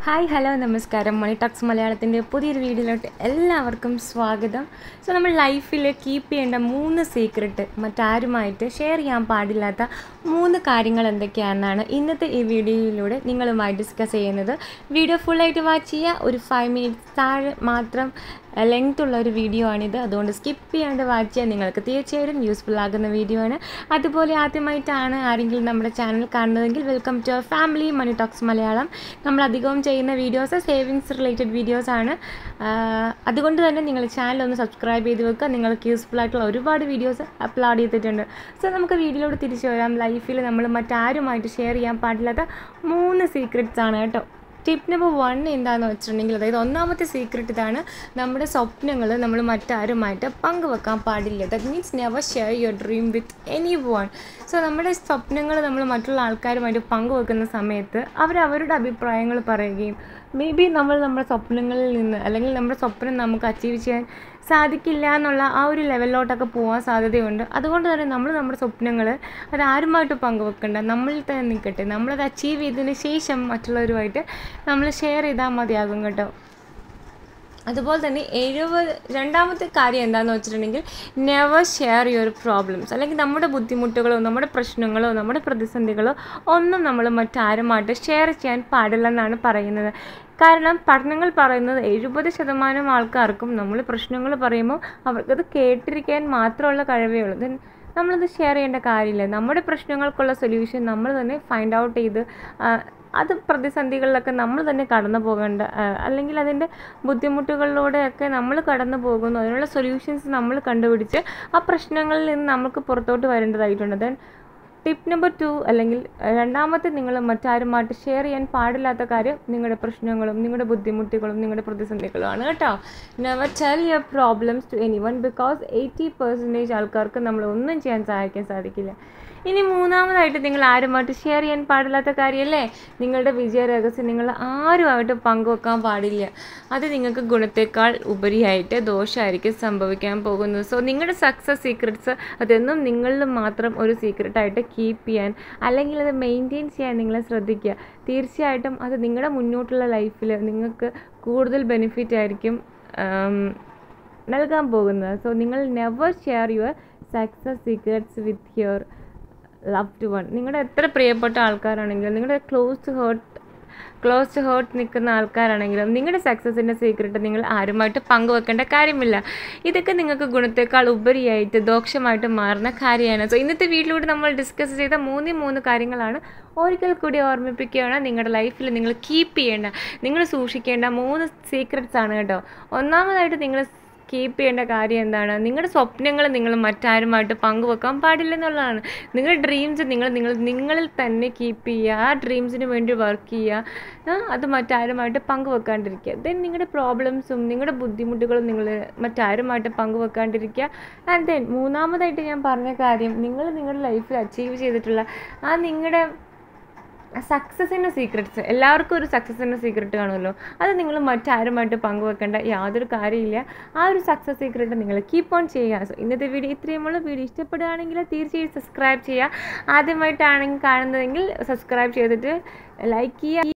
hi hello നമസ്കാരം മണി talks മലയാളത്തിൻ്റെ പുതിയൊരു വീഡിയോയിലോട്ട് എല്ലാവർക്കും സ്വാഗതം സോ നമ്മൾ ലൈഫിൽ കീപ്പ് ചെയ്യേണ്ട മൂന്ന് സീക്രട്ട് മറ്റാരുമായിട്ട് ഷെയർ ചെയ്യാൻ പാടില്ലാത്ത മൂന്ന് കാര്യങ്ങൾ എന്തൊക്കെയാണെന്നാണ് ഇന്നത്തെ ഈ വീഡിയോയിലൂടെ നിങ്ങളുമായി ഡിസ്കസ് ചെയ്യുന്നത് വീഡിയോ ഫുള്ളായിട്ട് വാച്ച് ചെയ്യുക ഒരു ഫൈവ് മിനിറ്റ്സ് താഴെ മാത്രം ലെങ്ത് ഉള്ള ഒരു വീഡിയോ ആണിത് അതുകൊണ്ട് സ്കിപ്പ് ചെയ്യാണ്ട് വാച്ച് ചെയ്യാൻ നിങ്ങൾക്ക് തീർച്ചയായിട്ടും യൂസ്ഫുൾ ആകുന്ന വീഡിയോ ആണ് അതുപോലെ ആദ്യമായിട്ടാണ് ആരെങ്കിലും നമ്മുടെ ചാനൽ കാണുന്നതെങ്കിൽ welcome to our family money talks Malayalam നമ്മൾ അധികവും ചെയ്യുന്ന വീഡിയോസ് സേവിങ്സ് റിലേറ്റഡ് വീഡിയോസ് ആണ് ആഹ് അതുകൊണ്ട് തന്നെ നിങ്ങൾ ചാനൽ ഒന്ന് സബ്സ്ക്രൈബ് ചെയ്ത് വെക്കുക നിങ്ങൾക്ക് യൂസ്ഫുൾ ആയിട്ടുള്ള ഒരുപാട് വീഡിയോസ് അപ്ലോഡ് ചെയ്തിട്ടുണ്ട് സോ നമുക്ക് വീഡിയോയിലോട്ട് തിരിച്ചു വരാം ലൈഫിൽ നമ്മൾ മറ്റാരുമായിട്ട് ഷെയർ ചെയ്യാൻ പാടില്ലാത്ത മൂന്ന് സീക്രറ്റ്സ് ആണ് കേട്ടോ ടിപ്പ് നമ്പർ വൺ എന്താണെന്ന് വെച്ചിട്ടുണ്ടെങ്കിൽ അതായത് ഒന്നാമത്തെ സീക്രട്ട് ഇതാണ് നമ്മുടെ സ്വപ്നങ്ങൾ നമ്മൾ മറ്റാരുമായിട്ട് പങ്കുവെക്കാൻ പാടില്ല that means never share your dream with anyone so നമ്മുടെ സ്വപ്നങ്ങൾ നമ്മൾ മറ്റുള്ള ആൾക്കാരുമായിട്ട് പങ്കുവെക്കുന്ന സമയത്ത് അവർ അവരുടെ അഭിപ്രായങ്ങൾ പറയുകയും മേ ബി നമ്മൾ നമ്മുടെ സ്വപ്നങ്ങളിൽ നിന്ന് അല്ലെങ്കിൽ നമ്മുടെ സ്വപ്നം നമുക്ക് അച്ചീവ് ചെയ്യാൻ സാധിക്കില്ല എന്നുള്ള ആ ഒരു ലെവലിലോട്ടൊക്കെ പോകാൻ സാധ്യതയുണ്ട് അതുകൊണ്ട് തന്നെ നമ്മൾ നമ്മുടെ സ്വപ്നങ്ങൾ അത് ആരുമായിട്ട് പങ്കുവെക്കണ്ട നമ്മളിൽ തന്നെ നിൽക്കട്ടെ നമ്മളത് അച്ചീവ് ചെയ്തതിന് ശേഷം മറ്റുള്ളവരുമായിട്ട് നമ്മൾ ഷെയർ ചെയ്താൽ മതിയാകും കേട്ടോ അതുപോലെ തന്നെ എഴുപത് രണ്ടാമത്തെ കാര്യം എന്താണെന്ന് വെച്ചിട്ടുണ്ടെങ്കിൽ നെവർ ഷെയർ യുവർ പ്രോബ്ലംസ് അല്ലെങ്കിൽ നമ്മുടെ ബുദ്ധിമുട്ടുകളോ നമ്മുടെ പ്രശ്നങ്ങളോ നമ്മുടെ പ്രതിസന്ധികളോ ഒന്നും നമ്മൾ മറ്റാരുമായിട്ട് ഷെയർ ചെയ്യാൻ പാടില്ലെന്നാണ് പറയുന്നത് കാരണം പഠനങ്ങൾ പറയുന്നത് എഴുപത് ശതമാനം ആൾക്കാർക്കും നമ്മൾ പ്രശ്നങ്ങൾ പറയുമ്പോൾ അവർക്കത് കേട്ടിരിക്കാൻ മാത്രമുള്ള കഴിവേ ഉള്ളൂ ദെൻ നമ്മളത് ഷെയർ ചെയ്യേണ്ട കാര്യമില്ല നമ്മുടെ പ്രശ്നങ്ങൾക്കുള്ള സൊല്യൂഷൻ നമ്മൾ തന്നെ ഫൈൻഡ് ഔട്ട് ചെയ്ത് ആ, അത് പ്രതിസന്ധികളിലൊക്കെ നമ്മൾ തന്നെ കടന്നു പോകേണ്ട ആ, അല്ലെങ്കിൽ അതിൻ്റെ ബുദ്ധിമുട്ടുകളിലൂടെയൊക്കെ നമ്മൾ കടന്നു പോകുന്നു അതിനുള്ള സൊല്യൂഷൻസ് നമ്മൾ കണ്ടുപിടിച്ച് ആ പ്രശ്നങ്ങളിൽ നിന്ന് നമുക്ക് പുറത്തോട്ട് വരേണ്ടതായിട്ടുണ്ട് ദെൻ ടിപ്പ് നമ്പർ ടു അല്ലെങ്കിൽ രണ്ടാമത്തെ നിങ്ങൾ മറ്റാരുമായിട്ട് ഷെയർ ചെയ്യാൻ പാടില്ലാത്ത കാര്യം നിങ്ങളുടെ പ്രശ്നങ്ങളും നിങ്ങളുടെ ബുദ്ധിമുട്ടുകളും നിങ്ങളുടെ പ്രതിസന്ധികളുമാണ് കേട്ടോ never tell your problems to anyone because eighty percentage ആൾക്കാർക്ക് നമ്മൾ ഒന്നും ചെയ്യാൻ സഹായിക്കാൻ സാധിക്കില്ല ഇനി മൂന്നാമതായിട്ട് നിങ്ങൾ ആരുമായിട്ട് ഷെയർ ചെയ്യാൻ പാടില്ലാത്ത കാര്യമല്ലേ നിങ്ങളുടെ വിജയ രഹസ്യം നിങ്ങൾ ആരുമായിട്ട് പങ്കുവെക്കാൻ പാടില്ല അത് നിങ്ങൾക്ക് ഗുണത്തേക്കാൾ ഉപരിയായിട്ട് ദോഷമായിരിക്കും സംഭവിക്കാൻ പോകുന്നത് സോ നിങ്ങളുടെ സക്സസ് സീക്രട്സ് അതെന്നും നിങ്ങളിൽ മാത്രം ഒരു സീക്രട്ടായിട്ട് കീപ്പ് ചെയ്യാൻ അല്ലെങ്കിൽ അത് മെയിൻറ്റെയിൻ ചെയ്യാൻ നിങ്ങൾ ശ്രദ്ധിക്കുക തീർച്ചയായിട്ടും അത് നിങ്ങളുടെ മുന്നോട്ടുള്ള ലൈഫിൽ നിങ്ങൾക്ക് കൂടുതൽ ബെനിഫിറ്റ് ആയിരിക്കും ആം, നൽകാൻ പോകുന്നത് സോ നിങ്ങൾ never share your success secrets with your loved one നിങ്ങളുടെ എത്ര പ്രിയപ്പെട്ട ആൾക്കാരാണെങ്കിലും നിങ്ങളുടെ ക്ലോസ് ഹേർട്ട് ക്ലോസ് ഹേർട്ട് നിൽക്കുന്ന ആൾക്കാരാണെങ്കിലും നിങ്ങളുടെ സക്സസിൻ്റെ സീക്രട്ട് നിങ്ങൾ ആരുമായിട്ട് പങ്കുവെക്കേണ്ട കാര്യമില്ല ഇതൊക്കെ നിങ്ങൾക്ക് ഗുണത്തേക്കാൾ ഉപരിയായിട്ട് ദോഷമായിട്ട് മാറുന്ന കാര്യമാണ് സോ ഇന്നത്തെ വീട്ടിലൂടെ നമ്മൾ ഡിസ്കസ് ചെയ്ത മൂന്ന് മൂന്ന് കാര്യങ്ങളാണ് ഒരിക്കൽ കൂടി ഓർമ്മിപ്പിക്കുകയാണ് നിങ്ങളുടെ ലൈഫിൽ നിങ്ങൾ കീപ്പ് ചെയ്യേണ്ട നിങ്ങൾ സൂക്ഷിക്കേണ്ട മൂന്ന് സീക്രട്സ് ആണ് കേട്ടോ ഒന്നാമതായിട്ട് നിങ്ങൾ കീപ്പ് ചെയ്യേണ്ട കാര്യം എന്താണ് നിങ്ങളുടെ സ്വപ്നങ്ങൾ നിങ്ങൾ മറ്റാരുമായിട്ട് പങ്കുവെക്കാൻ പാടില്ല എന്നുള്ളതാണ് നിങ്ങളുടെ ഡ്രീംസ് നിങ്ങൾ നിങ്ങൾ നിങ്ങളിൽ തന്നെ കീപ്പ് ചെയ്യുക ആ ഡ്രീംസിന് വേണ്ടി വർക്ക് ചെയ്യുക ആ, അത് മറ്റാരുമായിട്ട് പങ്കുവെക്കാണ്ടിരിക്കുക ദെൻ നിങ്ങളുടെ പ്രോബ്ലംസും നിങ്ങളുടെ ബുദ്ധിമുട്ടുകളും നിങ്ങൾ മറ്റാരുമായിട്ട് പങ്കുവെക്കാണ്ടിരിക്കുക ആൻഡ് ദെൻ മൂന്നാമതായിട്ട് ഞാൻ പറഞ്ഞ കാര്യം നിങ്ങൾ നിങ്ങളുടെ ലൈഫിൽ അച്ചീവ് ചെയ്തിട്ടുള്ള ആ നിങ്ങളുടെ സക്സസിൻ്റെ സീക്രട്സ് എല്ലാവർക്കും ഒരു സക്സസിൻ്റെ സീക്രട്ട് കാണുമല്ലോ അത് നിങ്ങൾ മറ്റാരുമായിട്ട് പങ്കുവെക്കേണ്ട യാതൊരു കാര്യമില്ല ആ ഒരു സക്സസ് സീക്രട്ട് നിങ്ങൾ കീപ്പ് ഓൺ ചെയ്യുക സോ ഇന്നത്തെ വീഡിയോ ഇത്രയുമുള്ള വീഡിയോ ഇഷ്ടപ്പെടുകയാണെങ്കിൽ തീർച്ചയായും സബ്സ്ക്രൈബ് ചെയ്യുക ആദ്യമായിട്ടാണെങ്കിൽ കാണുന്നതെങ്കിൽ സബ്സ്ക്രൈബ് ചെയ്തിട്ട് ലൈക്ക് ചെയ്യുക